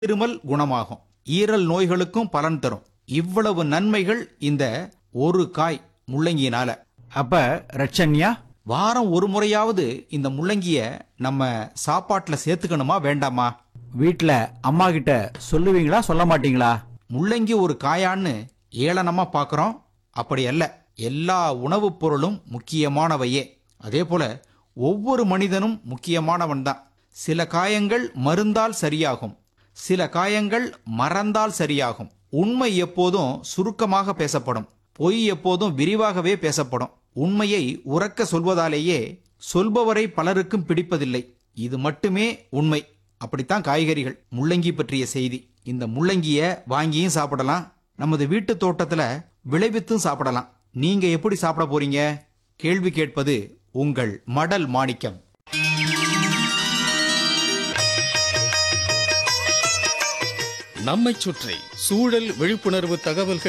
இருமல் குணமாகும் ஈரல் நோய்களுக்கும் பலன் தரும் இவ்வளவு நன்மைகள் இந்த ஒரு காய் முள்ளங்கியினால அப்ப ரட்சண்யா வாரம் ஒரு முறையாவது இந்த முள்ளங்கிய நம்ம சாப்பாட்டுல சேர்த்துக்கணுமா வேண்டாமா வீட்ல அம்மா கிட்ட சொல்லுவீங்களா சொல்ல மாட்டீங்களா முள்ளங்கி ஒரு காயான்னு ஏளனமா பார்க்கறோம் அப்படி அல்ல எல்லா உணவுப் பொருளும் முக்கியமானவையே அதே போல ஒவ்வொரு மனிதனும் முக்கியமானவன் தான் சில காயங்கள் மருந்தால் சரியாகும் சில காயங்கள் மறந்தால் சரியாகும் உண்மை எப்போதும் சுருக்கமாக பேசப்படும் பொய் எப்போதும் விரிவாகவே பேசப்படும் உண்மையை உறக்க சொல்வதாலேயே சொல்பவரை பலருக்கும் பிடிப்பதில்லை இது மட்டுமே உண்மை அப்படித்தான் காய்கறிகள் முள்ளங்கி பற்றிய செய்தி இந்த முள்ளங்கிய வாங்கியும் சாப்பிடலாம் நமது வீட்டு தோட்டத்துல விளைவித்தும் சாப்பிடலாம் நீங்க எப்படி சாப்பிட போறீங்க கேள்வி கேட்பது உங்கள் மடல் மாணிக்கம் நம்மைச் சுற்றி சூழல் விழிப்புணர்வு தகவல்கள்